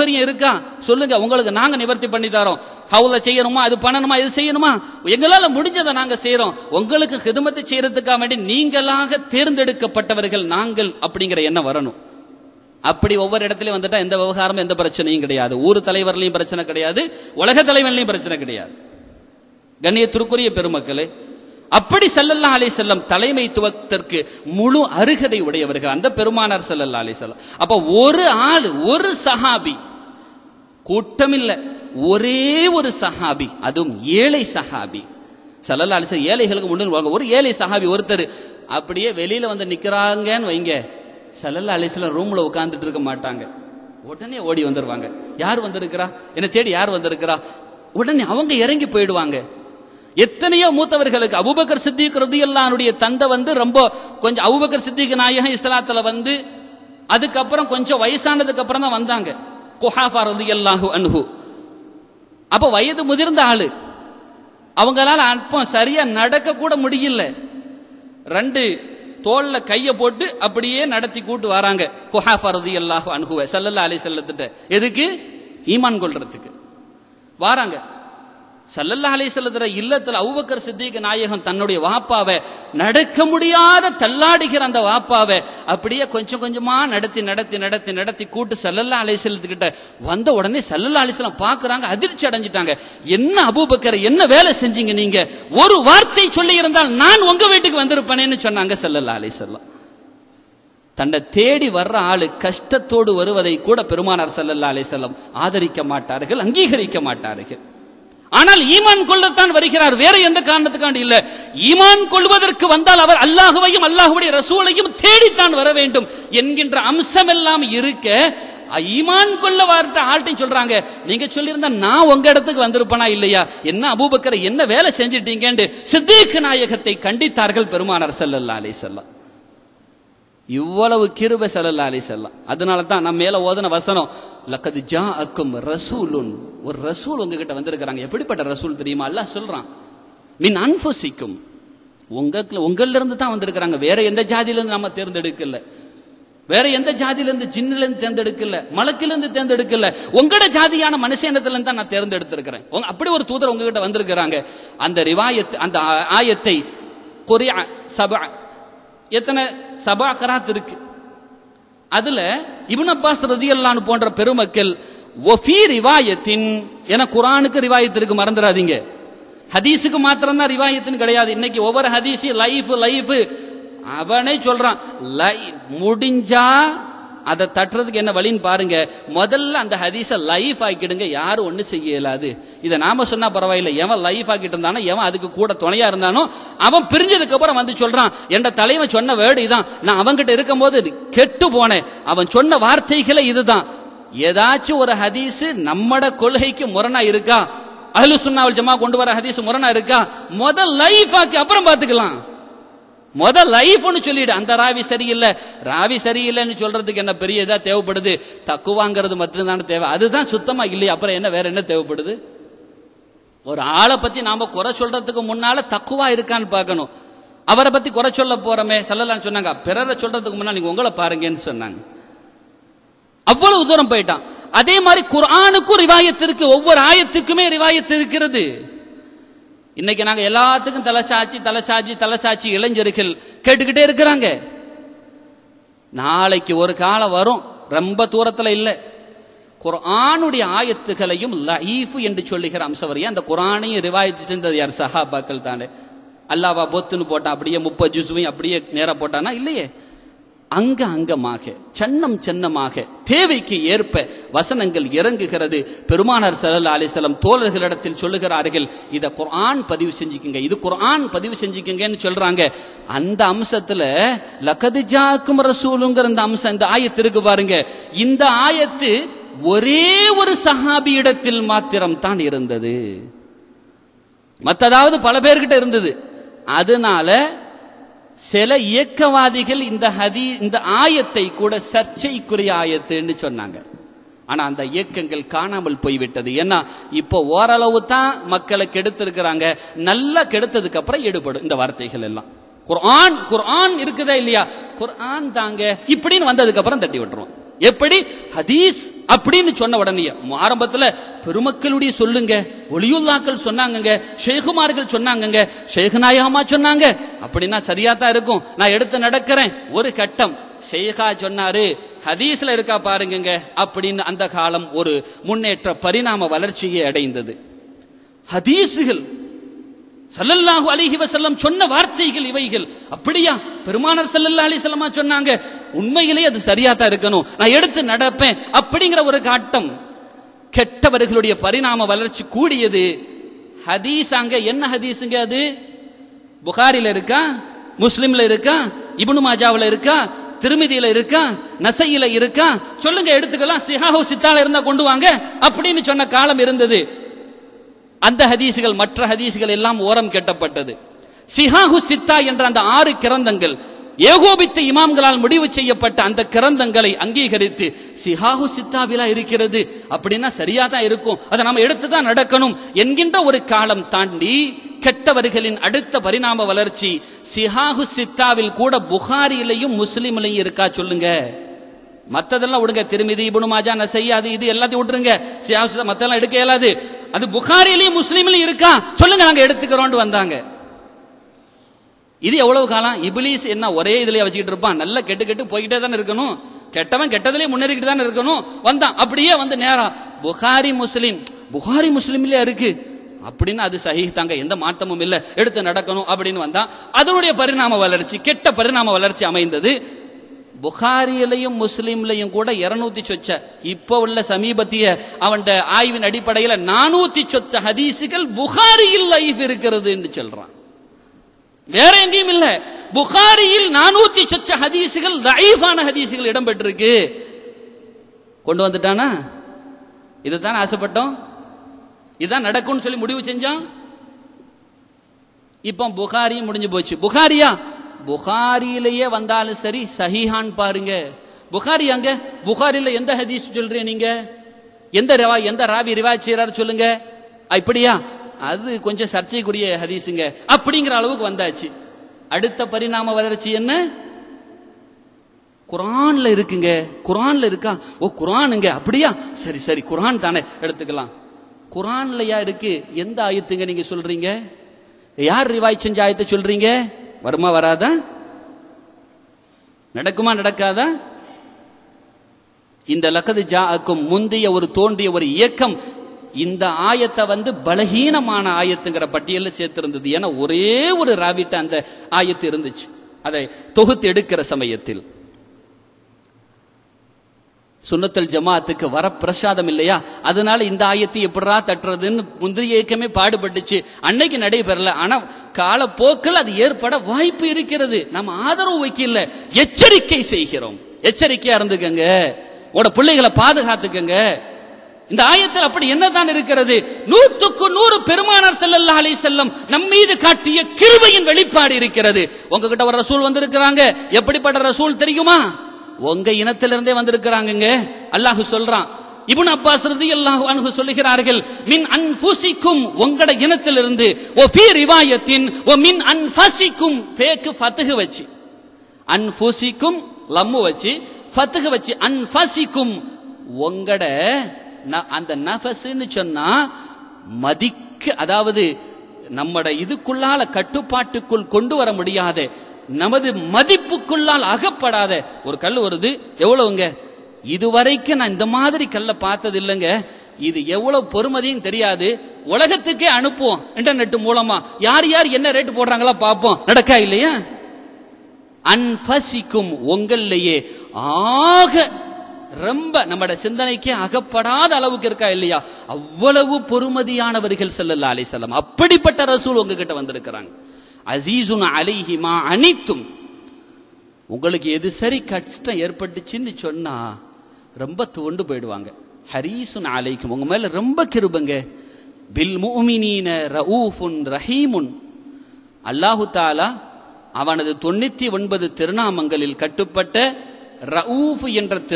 சௌகரியம் இருக்கா சொல்லுங்க உங்களுக்கு நாங்க நிவர்த்தி பண்ணி தரோம் ஹவுல செய்யணுமா இது பண்ணணுமா இது செய்யணுமா எங்களால முடிஞ்சதை நாங்க செய்யறோம் உங்களுக்கு ஹிதமத்தை செய்யறதுக்காக வேண்டி நீங்களாக தேர்ந்தெடுக்கப்பட்டவர்கள் நாங்கள் அப்படிங்கிற எண்ணம் வரணும் அப்படி ஒவ்வொரு இடத்துலயும் வந்துட்டா எந்த விவகாரமும் எந்த பிரச்சனையும் கிடையாது ஊர் தலைவர்லயும் பிரச்சனை கிடையாது உலக தலைவன்லயும் பிரச்சனை கிடையாது கண்ணியத்திற்குரிய பெருமக்களே அப்படி ஸல்லல்லாஹு அலைஹி செல்லம் தலைமைத்துவத்திற்கு முழு அருகதை உடையவர்கள் அந்த பெருமானார் ஸல்லல்லாஹு அலைஹி செல்லம் அப்ப ஒரு ஆள் ஒரு சஹாபி கூட்டம் இல்ல ஒரே ஒரு சஹாபி அதுவும் ஏழை சஹாபி ஸல்லல்லாஹு அலைஹி வஸல்லம் ஏழைகளுக்கு முன்னு வாங்க ஒரு ஏழை சஹாபி ஒருத்தர் அப்படியே வெளியில வந்து நிக்கிறாங்கன்னு வைங்க ஸல்லல்லாஹு அலைஹி வஸல்லம் ரூம்ல உட்கார்ந்துட்டு இருக்க மாட்டாங்க உடனே ஓடி வந்துருவாங்க யார் வந்திருக்கிறா என்ன தேடி யார் வந்திருக்கிறா உடனே அவங்க இறங்கி போயிடுவாங்க எத்தனையோ மூத்தவர்களுக்கு அபூபக்கர் சித்திக் ரதியல்லானுடைய தந்தை வந்து ரொம்ப கொஞ்சம் அபூபக்கர் சித்திக் நாயகம் இஸ்லாத்துல வந்து அதுக்கப்புறம் கொஞ்சம் வயசானதுக்கு அப்புறம் தான் வந்தாங்க குஹாஃபா ரதியல்லாஹு அன்ஹு அப்ப வயது முதிர்ந்த ஆளு அவங்களால அப்போ சரியா நடக்க கூட முடியல ரெண்டு தோல்ல கைய போட்டு அப்படியே நடத்தி கூட்டு வராங்க குஹாஃபா ரதியல்லாஹு அன்ஹுவை ஸல்லல்லாஹு அலைஹி வஸல்லத்திட்ட எதுக்கு ஈமான் கொள்றதுக்கு வாராங்க சல்லல்லா அலிசல்லதுர இல்லத்துல அவுபக்கர் சித்திக நாயகம் தன்னுடைய வாப்பாவை நடக்க முடியாத தள்ளாடுகிற அந்த வாப்பாவை அப்படியே கொஞ்சம் கொஞ்சமா நடத்தி நடத்தி நடத்தி நடத்தி கூட்டு சல்லல்லா அலிசல்லத்துக்கிட்ட வந்த உடனே சல்லல்லா அலிசல்லம் பாக்குறாங்க அதிர்ச்சி அடைஞ்சிட்டாங்க என்ன அபூபக்கர் என்ன வேலை செஞ்சீங்க நீங்க ஒரு வார்த்தை சொல்லி இருந்தால் நான் உங்க வீட்டுக்கு வந்திருப்பேனேன்னு சொன்னாங்க சல்லல்லா அலிசல்லாம் தன்னை தேடி வர்ற ஆளு கஷ்டத்தோடு வருவதை கூட பெருமானார் சல்லல்லா அலிசல்லம் ஆதரிக்க மாட்டார்கள் அங்கீகரிக்க மாட்டார்கள் ஆனால் ஈமான் கொள்ளத்தான் வருகிறார் வேற எந்த காரணத்துக்காண்டி இல்ல ஈமான் கொள்வதற்கு வந்தால் அவர் அல்லாஹுவையும் அல்லாஹுடைய ரசூலையும் தேடித்தான் வர வேண்டும் என்கின்ற அம்சம் எல்லாம் இருக்க ஈமான் கொள்ள வார்த்தை ஆள்கிட்ட சொல்றாங்க நீங்க சொல்லியிருந்தா நான் உங்க இடத்துக்கு வந்திருப்பனா இல்லையா என்ன அபூபக்கரை என்ன வேலை செஞ்சிட்டீங்கன்னு சித்தீக் நாயகத்தை கண்டித்தார்கள் பெருமானார் ஸல்லல்லாஹு அலைஹி வஸல்லம் இவ்வளவு கிருபை ஸல்லல்லாஹு அலைஹி வஸல்லம் அதனால தான் நம்ம மேல ஓதன வசனம் லக்கது ஜாஅக்கும் ரசூலுன் ஒரு ரசூல் உங்ககிட்ட வந்திருக்கிறாங்க எப்படிப்பட்ட ரசூல் தெரியுமா அல்லாஹ் சொல்றான் மின் அன்ஃபுசிக்கும் உங்க உங்கள்ல இருந்து தான் வந்திருக்கிறாங்க வேற எந்த ஜாதியில இருந்து நம்ம தேர்ந்தெடுக்கல வேற எந்த ஜாதியில இருந்து ஜின்னில இருந்து தேர்ந்தெடுக்கல மலக்கில இருந்து தேர்ந்தெடுக்கல உங்களோட ஜாதியான மனுஷனத்துல இருந்து தான் நான் தேர்ந்தெடுத்திருக்கிறேன் உங்க- அப்படி ஒரு தூதர் உங்ககிட்ட வந்திருக்கிறாங்க அந்த ரிவாயத் அந்த ஆ- ஆயத்தை கொரியா சபா எத்தனை சபா கராத் இருக்கு அதுல இப்னு அப்பாஸ் ரதியல்லான்னு போன்ற பெருமக்கள் ஒஃபி ரிவாயத்தின் என குரானுக்கு ரிவாயத்து இருக்கு மறந்துடாதீங்க ஹதீஸுக்கு மாத்திரம் தான் ரிவாயத்துன்னு கிடையாது இன்னைக்கு ஒவ்வொரு ஹதீஸு லைஃப் லைஃப் அவனே சொல்றான் லை- முடிஞ்சா அதை தட்டுறதுக்கு என்ன வழின்னு பாருங்க முதல்ல அந்த ஹதீஸை லைஃப் ஆக்கிடுங்க யாரும் ஒண்ணு செய்ய இயலாது இதை நாம சொன்னா பரவாயில்லை எவன் லைஃப் ஆக்கிட்டு இருந்தானோ எவன் அதுக்கு கூட துணையா இருந்தானோ அவன் பிரிஞ்சதுக்கு அப்புறம் வந்து சொல்றான் என்ற தலைவன் சொன்ன வேர்டு இதான் நான் அவன்கிட்ட இருக்கும்போது கெட்டு போனேன் அவன் சொன்ன வார்த்தைகளே இதுதான் ஏதாச்சும் ஒரு ஹதீஸ் நம்மட கொள்கைக்கு முரணா இருக்கா அஹ்லு சுன்னாவல் ஜமா கொண்டு வர ஹதீஸ் முரணா இருக்கா முதல் லைஃப் ஆக்கி அப்புறம் பாத்துக்கலாம் முத லைஃப்னு சொல்லிடு அந்த ராவி சரியில்லை ராவி சரியில்லைன்னு சொல்றதுக்கு என்ன பெரிய இதா தேவைப்படுது தக்குவாங்கிறது மட்டும்தானே தேவை அதுதான் சுத்தமா இல்லையா அப்புறம் என்ன வேற என்ன தேவைப்படுது ஒரு ஆளை பத்தி நாம குறை சொல்றதுக்கு முன்னால தக்குவா இருக்கான்னு பார்க்கணும் அவரை பத்தி குறை சொல்ல போறோமே சொல்லலாம் சொன்னாங்க பிறரை சொல்றதுக்கு முன்னால நீங்க உங்களை பாருங்கன்னு சொன்னாங்க அவ்வளவு தூரம் போயிட்டான் அதே மாதிரி குர்ஆனுக்கும் ரிவாயத்து இருக்கு ஒவ்வொரு ஆயத்துக்குமே ரிவாயத்து இருக்கிறது இன்னைக்கு நாங்க எல்லாத்துக்கும் தலைச்சாச்சி தலைச்சாச்சி தலைச்சாச்சி இளைஞர்கள் கேட்டுக்கிட்டே இருக்கிறாங்க நாளைக்கு ஒரு காலம் வரும் ரொம்ப தூரத்துல இல்ல குர்ஆனுடைய ஆயத்துகளையும் லஈஃப் என்று சொல்லுகிற அம்சவரையா அந்த குர்ஆனையும் ரிவாயத்து செஞ்சது யார் சஹாபாக்கள் தானே அல்லாவா பொத்துன்னு போட்டான் அப்படியே முப்பது ஜுசுவையும் அப்படியே நேரா போட்டானா இல்லையே அங்க அங்கமாக சன்னம் சன்னமாக தேவைக்கு ஏற்ப வசனங்கள் இறங்குகிறது பெருமானார் ஸல்லல்லாஹு அலைஹி வஸல்லம் தோழர்களிடத்தில் சொல்லுகிறார்கள் இத குர்ஆன் பதிவு செஞ்சுக்கங்க இது குர்ஆன் பதிவு செஞ்சுக்கங்கன்னு சொல்றாங்க அந்த அம்சத்துல லக்கது ஜாக்கும் ரசூலுங்கிற அந்த அம்சம் இந்த ஆயத்து இருக்கு பாருங்க இந்த ஆயத்து ஒரே ஒரு சஹாபி இடத்தில் மாத்திரம் தான் இருந்தது மத்ததாவது பல பேர்கிட்ட இருந்தது அதனால சில இயக்கவாதிகள் இந்த ஹதி இந்த ஆயத்தை கூட சர்ச்சைக்குரிய ஆயத்துன்னு சொன்னாங்க ஆனா அந்த இயக்கங்கள் காணாமல் போய்விட்டது ஏன்னா இப்போ ஓரளவு தான் மக்களை கெடுத்திருக்கிறாங்க நல்லா கெடுத்ததுக்கு அப்புறம் ஈடுபடும் இந்த வார்த்தைகள் எல்லாம் குர்ஆன் குர்ஆன் இருக்குதா இல்லையா குர்ஆன் தாங்க இப்படின்னு வந்ததுக்கு அப்புறம் தட்டி விட்டுருவோம் எப்படி ஹதீஸ் அப்படின்னு சொன்ன உடனே ஆரம்பத்துல பெருமக்களுடைய சொல்லுங்க ஒளியுல்லாக்கள் சொன்னாங்கங்க ஷேகுமார்கள் சொன்னாங்கங்க ஷேகுநாயகமா சொன்னாங்க அப்படின்னா சரியா தான் இருக்கும் நான் எடுத்து நடக்கிறேன் ஒரு கட்டம் ஷேகா சொன்னாரு ஹதீஸ்ல இருக்கா பாருங்கங்க அப்படின்னு அந்த காலம் ஒரு முன்னேற்ற பரிணாம வளர்ச்சியை அடைந்தது ஹதீஸுகள் சல்லல்லாஹு அலைஹி வஸல்லம் சொன்ன வார்த்தைகள் இவைகள் அப்படியா பெருமானார் ஸல்லல்லாஹு அலைஹி வஸல்லமா சொன்னாங்க உண்மையிலேயே அது சரியா தான் இருக்கணும் நான் எடுத்து நடப்பேன் அப்படிங்கிற ஒரு காட்டம் கெட்டவர்களுடைய பரிணாம வளர்ச்சி கூடியது ஹதீஸ் அங்க என்ன ஹதீஸுங்க அது புகாரில இருக்கா முஸ்லிம்ல இருக்கா இப்னு மாஜாவுல இருக்கா திருமிதியில இருக்கா நசையில இருக்கா சொல்லுங்க எடுத்துக்கலாம் சிஹாஹு சித்தால இருந்தா கொண்டு வாங்க அப்படின்னு சொன்ன காலம் இருந்தது அந்த ஹதீசுகள் மற்ற ஹதீசுகள் எல்லாம் ஓரம் கெட்டப்பட்டது சிஹாஹு சித்தா என்ற அந்த ஆறு கிரந்தங்கள் ஏகோபித்த இமாம்களால் முடிவு செய்யப்பட்ட அந்த கிரந்தங்களை அங்கீகரித்து சிஹாஹு சித்தாவிலா இருக்கிறது அப்படின்னா சரியா தான் இருக்கும் அதை நம்ம எடுத்து தான் நடக்கணும் என்கின்ற ஒரு காலம் தாண்டி கெட்டவர்களின் அடுத்த பரிணாம வளர்ச்சி சிஹாஹு சித்தாவில் கூட புகாரிலையும் முஸ்லிம்லையும் இருக்கா சொல்லுங்க மத்ததெல்லாம் விடுங்க திருமிதி இபுனு மாஜா நசை அது இது எல்லாத்தையும் விட்டுருங்க சியாசு மத்தெல்லாம் எடுக்க இயலாது அது புகாரிலையும் முஸ்லீம்லயும் இருக்கா சொல்லுங்க நாங்க எடுத்துக்கிறோம்னு வந்தாங்க இது எவ்வளவு காலம் இபிலிஸ் என்ன ஒரே இதுலயே வச்சுக்கிட்டு இருப்பான் நல்லா கெட்டு கெட்டு போய்கிட்டே தானே இருக்கணும் கெட்டவன் கெட்டதுலயே முன்னேறிக்கிட்டு தானே இருக்கணும் வந்தான் அப்படியே வந்து நேரம் புகாரி முஸ்லீம் புகாரி முஸ்லீம்லயே இருக்கு அப்படின்னு அது சஹி தாங்க எந்த மாற்றமும் இல்ல எடுத்து நடக்கணும் அப்படின்னு வந்தா அதனுடைய பரிணாம வளர்ச்சி கெட்ட பரிணாம வளர்ச்சி அமைந்தது புகாரியிலையும் முஸ்லீம்லையும் கூட இருநூத்தி சொச்ச இப்ப உள்ள சமீபத்திய அவன் ஆய்வின் அடிப்படையில் நானூத்தி சொச்ச ஹதீசுகள் புகாரியில் லைஃப் இருக்கிறது என்று சொல்றான் வேற எங்கேயும் இல்ல புகாரியில் நானூத்தி சொச்ச ஹதீசுகள் லைஃபான ஹதீசுகள் இடம்பெற்றிருக்கு கொண்டு வந்துட்டானா இதுதான் ஆசைப்பட்டோம் இதுதான் நடக்கும்னு சொல்லி முடிவு செஞ்சோம் இப்போ புகாரியும் முடிஞ்சு போச்சு புகாரியா புகாரியிலேயே வந்தாலும் சரி சஹிஹான் பாருங்க புகாரி அங்க புகாரில எந்த ஹதீஸ் சொல்றீங்க நீங்க எந்த ரவா எந்த ராவி ரிவாஜ் செய்யறாரு சொல்லுங்க இப்படியா அது கொஞ்சம் சர்ச்சைக்குரிய ஹதீஸுங்க அப்படிங்கிற அளவுக்கு வந்தாச்சு அடுத்த பரிணாம வளர்ச்சி என்ன குரான்ல இருக்குங்க குரான்ல இருக்கா ஓ குரானுங்க அப்படியா சரி சரி குரான் தானே எடுத்துக்கலாம் குரான்லயா இருக்கு எந்த ஆயத்துங்க நீங்க சொல்றீங்க யார் ரிவாய் செஞ்ச ஆயத்தை சொல்றீங்க வருமா வராதா நடக்குமா நடக்காதா இந்த லக்கது ஜாக்கும் முந்தைய ஒரு தோன்றிய ஒரு இயக்கம் இந்த ஆயத்தை வந்து பலகீனமான ஆயத்துங்கிற பட்டியலில் சேர்த்திருந்தது ஏன்னா ஒரே ஒரு ராவிட்ட அந்த ஆயத்து இருந்துச்சு அதை தொகுத்து எடுக்கிற சமயத்தில் சுன்னத்தல் ஜமாத்துக்கு வர பிரசாதம் இல்லையா அதனால இந்த ஆயத்தை எப்படா தட்டுறதுன்னு முந்திரி இயக்கமே பாடுபட்டுச்சு அன்னைக்கு நடைபெறல ஆனா காலப்போக்கில் அது ஏற்பட வாய்ப்பு இருக்கிறது நம்ம ஆதரவு வைக்கல எச்சரிக்கை செய்கிறோம் எச்சரிக்கையா இருந்துக்கங்க உட பிள்ளைகளை பாதுகாத்துக்கங்க இந்த ஆயத்தில் அப்படி என்னதான் இருக்கிறது நூத்துக்கு நூறு பெருமானார் செல்லல்லா அலி செல்லம் நம் மீது காட்டிய கிருபையின் வெளிப்பாடு இருக்கிறது உங்ககிட்ட ஒரு ரசூல் வந்திருக்கிறாங்க எப்படிப்பட்ட ரசூல் தெரியுமா உங்க இனத்திலிருந்தே வந்திருக்கிறாங்க அல்லாஹு சொல்றான் இபுன் அப்பாஸ் ரலியல்லாஹு அன்ஹு சொல்லுகிறார்கள் மின் அன்ஃபுசிக்கும் உங்களோட இனத்திலிருந்து ஓ ஃபீ ரிவாயத்தின் ஓ மின் அன்ஃபசிக்கும் பேக்கு ஃபத்ஹு வச்சு அன்ஃபுசிக்கும் லம்மு வச்சு ஃபத்ஹு வச்சு அன்ஃபசிக்கும் உங்களோட அந்த நஃபஸ்ன்னு சொன்னா மதிக்க அதாவது நம்மட இதுக்குள்ளால கட்டுப்பாட்டுக்குள் கொண்டு வர முடியாத நமது மதிப்புக்குள்ளால் அகப்படாத ஒரு கல் வருது எவ்வளவுங்க இதுவரைக்கும் நான் இந்த மாதிரி கல்லை பார்த்தது இல்லைங்க இது எவ்வளவு பொறுமதியும் தெரியாது உலகத்துக்கே அனுப்புவோம் இன்டர்நெட் மூலமா யார் யார் என்ன ரேட்டு போடுறாங்களா பார்ப்போம் நடக்கா இல்லையா அன்பசிக்கும் உங்கள்லையே ஆக ரொம்ப நம்மட சிந்தனைக்கே அகப்படாத அளவுக்கு இருக்கா இல்லையா அவ்வளவு பொறுமதியானவர்கள் செல்லல்லா அலை செல்லம் அப்படிப்பட்ட ரசூல் உங்ககிட்ட வந்திருக்கிறாங்க அசீசுன் அலைஹிமா அனைத்தும் உங்களுக்கு எது சரி கஷ்டம் ஏற்பட்டுச்சுன்னு சொன்னா ரொம்ப துவண்டு போயிடுவாங்க ஹரீசுன் அலைக்கும் உங்க மேல ரொம்ப கிருபங்க பில் முமினீன ரഊஃபுன் ரஹீமுன் அல்லாஹு தாலா அவனது தொண்ணூத்தி ஒன்பது திருநாமங்களில் கட்டுப்பட்ட ரഊஃப் என்ற